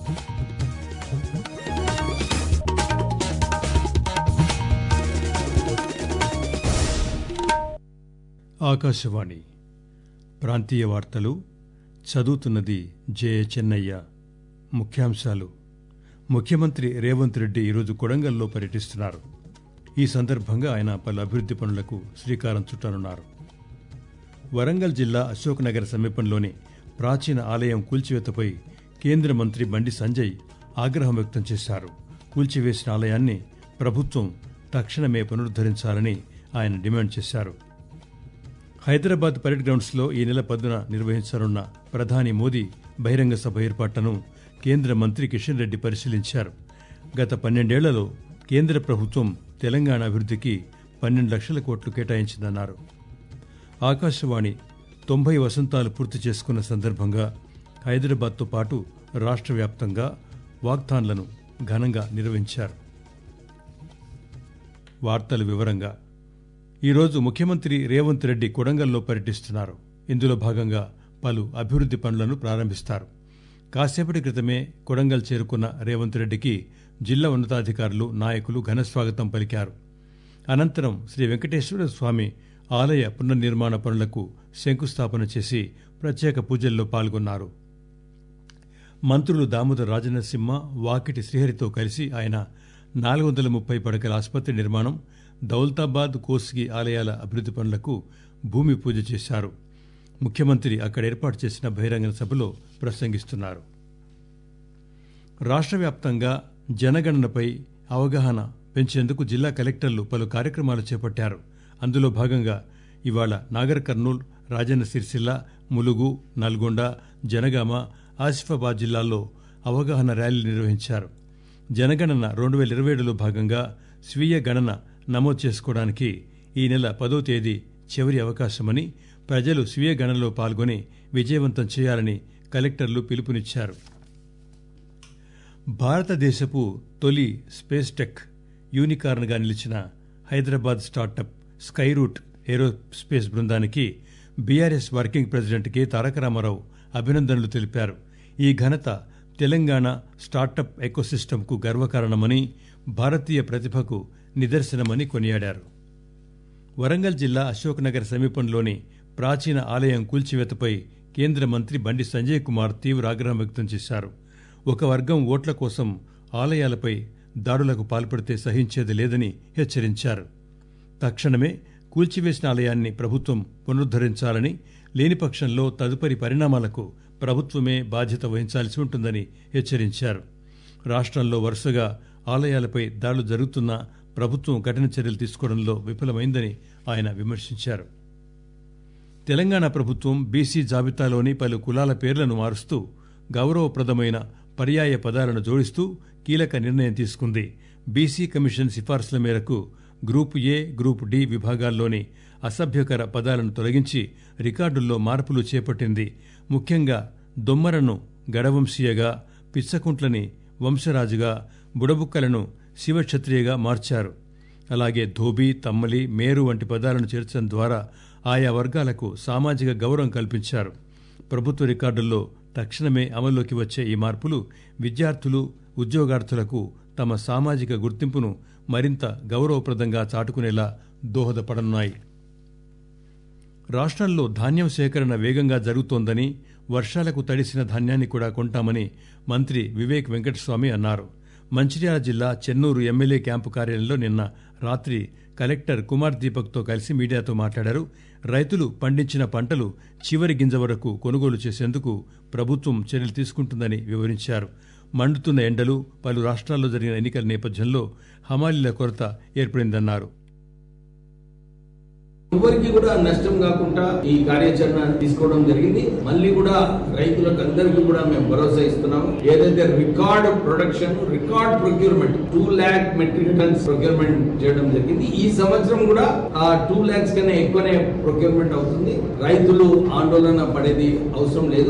ఆకాశవాణి ప్రాంతీయ వార్తలు చదువుతున్నది జే చెన్నయ్య ముఖ్యాంశాలు ముఖ్యమంత్రి రేవంత్ రెడ్డి ఈరోజు కొడంగల్లో పర్యటిస్తున్నారు ఈ సందర్భంగా ఆయన పలు అభివృద్ది పనులకు శ్రీకారం చుట్టనున్నారు వరంగల్ జిల్లా అశోక్ నగర్ సమీపంలోని ప్రాచీన ఆలయం కూల్చివేతపై కేంద్ర మంత్రి బండి సంజయ్ ఆగ్రహం వ్యక్తం చేశారు కూల్చివేసిన ఆలయాన్ని ప్రభుత్వం తక్షణమే పునరుద్దరించాలని ఆయన డిమాండ్ చేశారు హైదరాబాద్ పరేడ్ గ్రౌండ్స్ లో ఈ నెల పద్దున నిర్వహించనున్న ప్రధాని మోదీ బహిరంగ సభ ఏర్పాట్లను కేంద్ర మంత్రి కిషన్ రెడ్డి పరిశీలించారు గత పన్నెండేళ్లలో కేంద్ర ప్రభుత్వం తెలంగాణ అభివృద్ధికి పన్నెండు లక్షల కోట్లు కేటాయించిందన్నారు ఆకాశవాణి తొంభై వసంతాలు పూర్తి చేసుకున్న సందర్భంగా హైదరాబాద్తో పాటు రాష్ట్ర వ్యాప్తంగా వాగ్దాన్లను ఘనంగా నిర్వహించారు వార్తల వివరంగా ఈరోజు ముఖ్యమంత్రి రేవంత్ రెడ్డి కొడంగల్లో పర్యటిస్తున్నారు ఇందులో భాగంగా పలు అభివృద్ది పనులను ప్రారంభిస్తారు కాసేపటి క్రితమే కొడంగల్ చేరుకున్న రేవంత్ రెడ్డికి జిల్లా ఉన్నతాధికారులు నాయకులు ఘనస్వాగతం పలికారు అనంతరం శ్రీ వెంకటేశ్వర స్వామి ఆలయ పునర్నిర్మాణ పనులకు శంకుస్థాపన చేసి ప్రత్యేక పూజల్లో పాల్గొన్నారు మంత్రులు దామోదర్ రాజనరసింహ వాకిటి శ్రీహరితో కలిసి ఆయన నాలుగు వందల ముప్పై పడకల ఆసుపత్రి నిర్మాణం దౌలతాబాద్ కోస్గి ఆలయాల అభివృద్ది పనులకు భూమి పూజ చేశారు ముఖ్యమంత్రి అక్కడ ఏర్పాటు చేసిన బహిరంగ సభలో ప్రసంగిస్తున్నారు రాష్ట్ర వ్యాప్తంగా జనగణనపై అవగాహన పెంచేందుకు జిల్లా కలెక్టర్లు పలు కార్యక్రమాలు చేపట్టారు అందులో భాగంగా ఇవాళ నాగర్ కర్నూల్ రాజన్న సిరిసిల్ల ములుగు నల్గొండ జనగామ ఆసిఫాబాద్ జిల్లాల్లో అవగాహన ర్యాలీ నిర్వహించారు జనగణన రెండు వేల ఇరవై ఏడులో భాగంగా స్వీయ గణన నమోదు చేసుకోవడానికి ఈ నెల పదో తేదీ చివరి అవకాశమని ప్రజలు స్వీయ గణనలో పాల్గొని విజయవంతం చేయాలని కలెక్టర్లు పిలుపునిచ్చారు భారతదేశపు తొలి స్పేస్ టెక్ యూనికార్న్గా నిలిచిన హైదరాబాద్ స్టార్టప్ స్కైరూట్ ఏరోస్పేస్ బృందానికి BRS working president K Taraka Rama Rao అభినందనలు తెలిపారు ఈ ఘనత తెలంగాణ స్టార్టప్ ఎకోసిస్టమ్కు గర్వకారణమని భారతీయ ప్రతిభకు నిదర్శనమని కొనియాడారు వరంగల్ జిల్లా అశోక్ నగర్ సమీపంలోని ప్రాచీన ఆలయం కూల్చివేతపై కేంద్ర మంత్రి బండి సంజయ్ కుమార్ తీవ్ర ఆగ్రహం వ్యక్తం చేశారు ఒక వర్గం ఓట్ల కోసం ఆలయాలపై దాడులకు పాల్పడితే సహించేది లేదని హెచ్చరించారు తక్షణమే కూల్చివేసిన ఆలయాన్ని ప్రభుత్వం పునరుద్దరించాలని లేని పక్షంలో తదుపరి పరిణామాలకు ప్రభుత్వమే బాధ్యత వహించాల్సి ఉంటుందని హెచ్చరించారు రాష్ట్రంలో వరుసగా ఆలయాలపై దాడులు జరుగుతున్నా ప్రభుత్వం కఠిన చర్యలు తీసుకోవడంలో విఫలమైందని ఆయన విమర్శించారు తెలంగాణ ప్రభుత్వం బీసీ జాబితాలోని పలు కులాల పేర్లను మారుస్తూ గౌరవప్రదమైన పర్యాయ పదాలను జోడిస్తూ కీలక నిర్ణయం తీసుకుంది బీసీ కమిషన్ సిఫార్సుల మేరకు గ్రూప్ ఏ గ్రూప్ డి విభాగాల్లోని అసభ్యకర పదాలను తొలగించి రికార్డుల్లో మార్పులు చేపట్టింది ముఖ్యంగా దొమ్మరను గడవంశీయగా పిచ్చకుంట్లని వంశరాజుగా బుడబుక్కలను శివక్షత్రియగా మార్చారు అలాగే ధోబీ తమ్మలి మేరు వంటి పదాలను చేర్చడం ద్వారా ఆయా వర్గాలకు సామాజిక గౌరవం కల్పించారు ప్రభుత్వ రికార్డుల్లో తక్షణమే అమల్లోకి వచ్చే ఈ మార్పులు విద్యార్థులు ఉద్యోగార్థులకు తమ సామాజిక గుర్తింపును మరింత గౌరవప్రదంగా చాటుకునేలా దోహదపడనున్నాయి రాష్ట్రంలో ధాన్యం సేకరణ వేగంగా జరుగుతోందని వర్షాలకు తడిసిన ధాన్యాన్ని కూడా కొంటామని మంత్రి వివేక్ వెంకటస్వామి అన్నారు మంచిర్యాల జిల్లా చెన్నూరు ఎమ్మెల్యే క్యాంపు కార్యాలయంలో నిన్న రాత్రి కలెక్టర్ కుమార్ దీపక్తో కలిసి మీడియాతో మాట్లాడారు రైతులు పండించిన పంటలు చివరి గింజ వరకు కొనుగోలు చేసేందుకు ప్రభుత్వం చర్యలు తీసుకుంటుందని వివరించారు మండుతున్న ఎండలు పలు రాష్ట్రాల్లో జరిగిన ఎన్నికల నేపథ్యంలో హమాలీల కొరత ఏర్పడిందన్నారు ఎవరికి కూడా నష్టం కాకుండా ఈ కార్యాచరణ తీసుకోవడం జరిగింది మళ్ళీ కూడా రైతులకు అందరికీ కూడా మేము భరోసా ఇస్తున్నాము ఏదైతే record production record procurement two lakh metric tons procurement చేయడం జరిగింది ఈ సంవత్సరం కూడా ఆ టూ ల్యాక్స్ కన్నా ఎక్కువనే ప్రొక్యూర్మెంట్ అవుతుంది రైతులు ఆందోళన పడేది అవసరం లేదు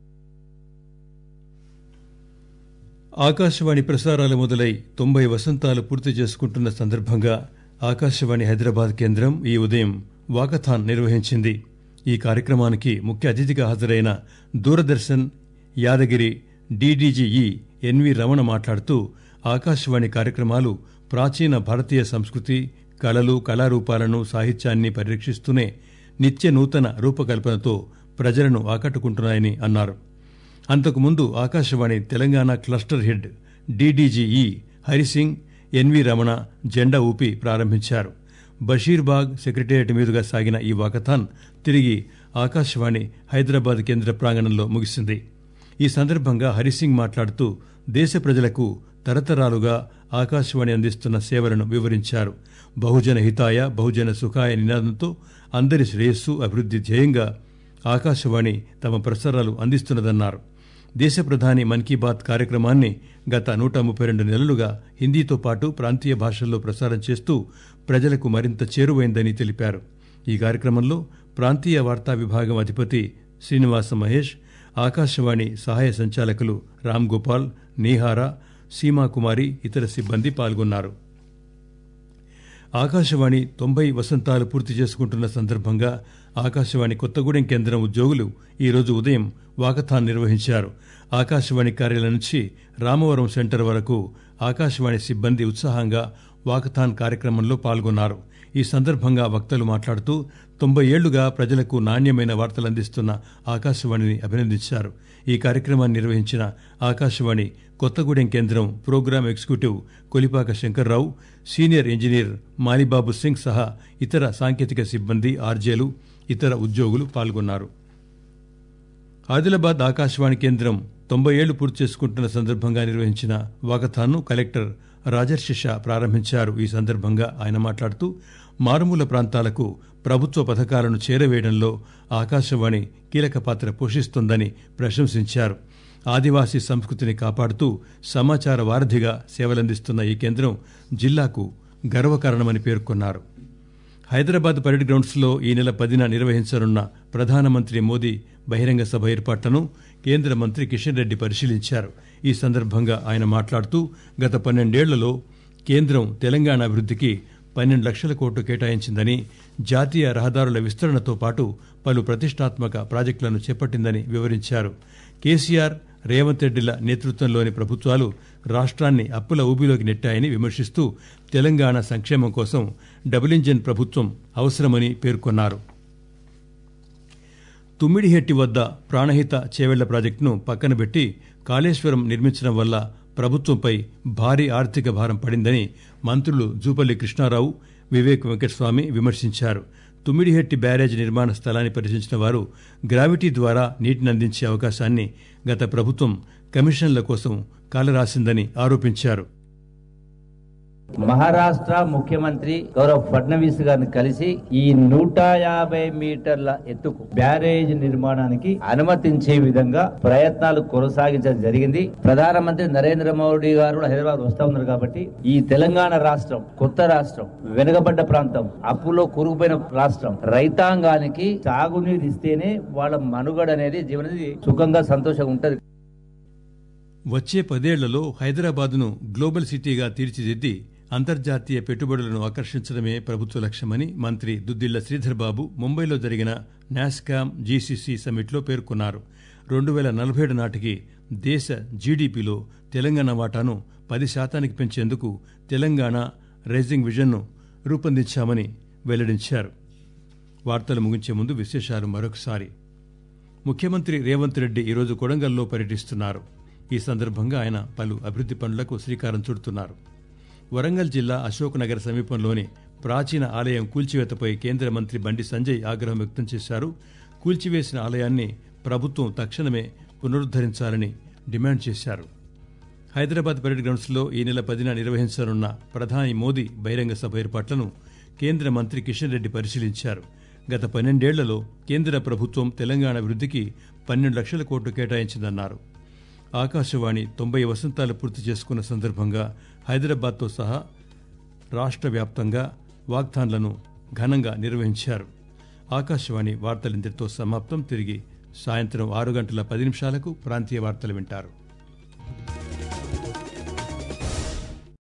ఆకాశవాణి ప్రసారాలు మొదలై తొంభై వసంతాలు పూర్తి చేసుకుంటున్న సందర్భంగా ఆకాశవాణి హైదరాబాద్ కేంద్రం ఈ ఉదయం వాకథాన్ నిర్వహించింది ఈ కార్యక్రమానికి ముఖ్య అతిథిగా హాజరైన దూరదర్శన్ యాదగిరి డీడీజీఈ ఎన్వి రమణ మాట్లాడుతూ ఆకాశవాణి కార్యక్రమాలు ప్రాచీన భారతీయ సంస్కృతి కళలు కళారూపాలను సాహిత్యాన్ని పరిరక్షిస్తూనే నిత్య నూతన రూపకల్పనతో ప్రజలను ఆకట్టుకుంటున్నాయని అన్నారు అంతకుముందు Akashvani Telangana cluster head DDGE Hari Singh N V Ramana జెండా ఊపి ప్రారంభించారు బషీర్బాగ్ సెక్రటేరియట్ మీదుగా సాగిన ఈ వాకథాన్ తిరిగి ఆకాశవాణి హైదరాబాద్ కేంద్ర ప్రాంగణంలో ముగిసింది ఈ సందర్భంగా హరిసింగ్ మాట్లాడుతూ దేశ ప్రజలకు తరతరాలుగా ఆకాశవాణి అందిస్తున్న సేవలను వివరించారు బహుజన హితాయ బహుజన సుఖాయ నినాదంతో అందరి శ్రేయస్సు అభివృద్ది ధ్యేయంగా ఆకాశవాణి తమ ప్రసారాలు అందిస్తున్నదన్నారు దేశ ప్రధాని మన్ కీ బాత్ కార్యక్రమాన్ని గత నూట ముప్పై రెండు నెలలుగా హిందీతో పాటు ప్రాంతీయ భాషల్లో ప్రసారం చేస్తూ ప్రజలకు మరింత చేరువైందని తెలిపారు ఈ కార్యక్రమంలో ప్రాంతీయ వార్తా విభాగం అధిపతి శ్రీనివాస మహేష్ ఆకాశవాణి సహాయ సంచాలకులు రామ్ గోపాల్ నీహారా సీమాకుమారి ఇతర సిబ్బంది పాల్గొన్నారు ఆకాశవాణి తొంభై వసంతాలు పూర్తి చేసుకుంటున్న సందర్భంగా ఆకాశవాణి కొత్తగూడెం కేంద్రం ఉద్యోగులు ఈరోజు ఉదయం వాకథాన్ నిర్వహించారు ఆకాశవాణి కార్యాలయం నుంచి రామవరం సెంటర్ వరకు ఆకాశవాణి సిబ్బంది ఉత్సాహంగా వాకథాన్ కార్యక్రమంలో పాల్గొన్నారు ఈ సందర్భంగా వక్తలు మాట్లాడుతూ తొంభై ఏళ్లుగా ప్రజలకు నాణ్యమైన వార్తలు అందిస్తున్న ఆకాశవాణిని అభినందించారు ఈ కార్యక్రమాన్ని నిర్వహించిన ఆకాశవాణి కొత్తగూడెం కేంద్రం programme executive Kolipaka Shankar Rao senior engineer Malibabu Singh సహా ఇతర సాంకేతిక సిబ్బంది ఆర్జేలు ఇతర ఉద్యోగులు పాల్గొన్నారు ఆదిలాబాద్ ఆకాశవాణి కేంద్రం తొంభై ఏళ్లు పూర్తి చేసుకుంటున్న సందర్భంగా నిర్వహించిన వాకథాన్ను కలెక్టర్ రాజర్షి షా ప్రారంభించారు ఈ సందర్భంగా ఆయన మాట్లాడుతూ మారుమూల ప్రాంతాలకు ప్రభుత్వ పథకాలను చేరవేయడంలో ఆకాశవాణి కీలక పాత్ర పోషిస్తోందని ప్రశంసించారు ఆదివాసీ సంస్కృతిని కాపాడుతూ సమాచార వారధిగా సేవలందిస్తున్న ఈ కేంద్రం జిల్లాకు గర్వకారణమని పేర్కొన్నారు హైదరాబాద్ పరేడ్ గ్రౌండ్స్ లో ఈ నెల పదిన నిర్వహించనున్న ప్రధానమంత్రి మోదీ బహిరంగ సభ ఏర్పాట్లను కేంద్ర మంత్రి కిషన్ రెడ్డి పరిశీలించారు ఈ సందర్భంగా ఆయన మాట్లాడుతూ గత పన్నెండేళ్లలో కేంద్రం తెలంగాణ అభివృద్దికి పన్నెండు లక్షల కోట్లు కేటాయించిందని జాతీయ రహదారుల విస్తరణతో పాటు పలు ప్రతిష్టాత్మక ప్రాజెక్టులను చేపట్టిందని వివరించారు కేసీఆర్ రేవంత్ రెడ్డిల నేతృత్వంలోని ప్రభుత్వాలు రాష్ట్రాన్ని అప్పుల ఊబిలోకి నెట్టాయని విమర్శిస్తూ తెలంగాణ సంక్షేమం కోసం డబుల్ ఇంజిన్ ప్రభుత్వం అవసరమని పేర్కొన్నారు తుమ్మిడిహెట్టి వద్ద ప్రాణహిత చేవెళ్ల ప్రాజెక్టును పక్కన పెట్టి కాళేశ్వరం నిర్మించడం వల్ల ప్రభుత్వంపై భారీ ఆర్థిక భారం పడిందని మంత్రులు జూపల్లి కృష్ణారావు వివేక్ వెంకటస్వామి విమర్శించారు తుమ్మిడిహెట్టి బ్యారేజ్ నిర్మాణ స్థలాన్ని పరిశీలించిన వారు గ్రావిటీ ద్వారా నీటిని అందించే అవకాశాన్ని గత ప్రభుత్వం కమిషన్ల కోసం కాలరాసిందని ఆరోపించారు మహారాష్ట్ర ముఖ్యమంత్రి గౌరవ్ ఫడ్నవీస్ గారిని కలిసి ఈ నూట యాభై మీటర్ల ఎత్తుకు బ్యారేజ్ నిర్మాణానికి అనుమతించే విధంగా ప్రయత్నాలు కొనసాగించడం జరిగింది ప్రధానమంత్రి నరేంద్ర మోడీ గారు కూడా హైదరాబాద్ వస్తా ఉన్నారు కాబట్టి ఈ తెలంగాణ రాష్ట్రం కొత్త రాష్ట్రం వెనుకబడ్డ ప్రాంతం అప్పులో కూరుకుపోయిన రాష్ట్రం రైతాంగానికి సాగునీరు ఇస్తేనే వాళ్ళ మనుగడ అనేది జీవనది సుఖంగా సంతోషంగా ఉంటది వచ్చే పదేళ్లలో హైదరాబాద్ను గ్లోబల్ సిటీగా తీర్చిదిద్ది అంతర్జాతీయ పెట్టుబడులను ఆకర్షించడమే ప్రభుత్వ లక్ష్యమని మంత్రి దుద్దిళ్ల శ్రీధర్ బాబు ముంబైలో జరిగిన నాస్కామ్ జీసీసీ సమ్మిట్లో పేర్కొన్నారు రెండు వేల నలభై ఏడు నాటికి దేశ జీడీపీలో తెలంగాణ వాటాను పది శాతానికి పెంచేందుకు తెలంగాణ రైజింగ్ విజన్ను రూపొందించామని వెల్లడించారు వార్తలు ముగించే ముందు విశేషాలు మరొకసారి ముఖ్యమంత్రి రేవంత్ రెడ్డి ఈరోజు కొడంగల్లో పర్యటిస్తున్నారు ఈ సందర్భంగా ఆయన పలు అభివృద్ది పనులకు శ్రీకారం చుడుతున్నారు వరంగల్ జిల్లా అశోక్ నగర్ సమీపంలోని ప్రాచీన ఆలయం కూల్చివేతపై కేంద్ర మంత్రి బండి సంజయ్ ఆగ్రహం వ్యక్తం చేశారు కూల్చివేసిన ఆలయాన్ని ప్రభుత్వం తక్షణమే పునరుద్దరించాలని డిమాండ్ చేశారు హైదరాబాద్ పరేడ్ గ్రౌండ్స్లో ఈ నెల పదిన నిర్వహించనున్న ప్రధాని మోదీ బహిరంగ సభ ఏర్పాట్లను కేంద్ర మంత్రి కిషన్ రెడ్డి పరిశీలించారు గత పన్నెండేళ్లలో కేంద్ర ప్రభుత్వం తెలంగాణ అభివృద్దికి పన్నెండు లక్షల కోట్లు కేటాయించిందన్నారు ఆకాశవాణి తొంభై వసంతాలు పూర్తి చేసుకున్న సందర్భంగా హైదరాబాద్తో సహా రాష్ట్ర వ్యాప్తంగా వాగ్దాన్లను ఘనంగా నిర్వహించారు ఆకాశవాణి వార్తలింతటితో సమాప్తం తిరిగి సాయంత్రం ఆరు గంటల పది నిమిషాలకు ప్రాంతీయ వార్తలు వింటారు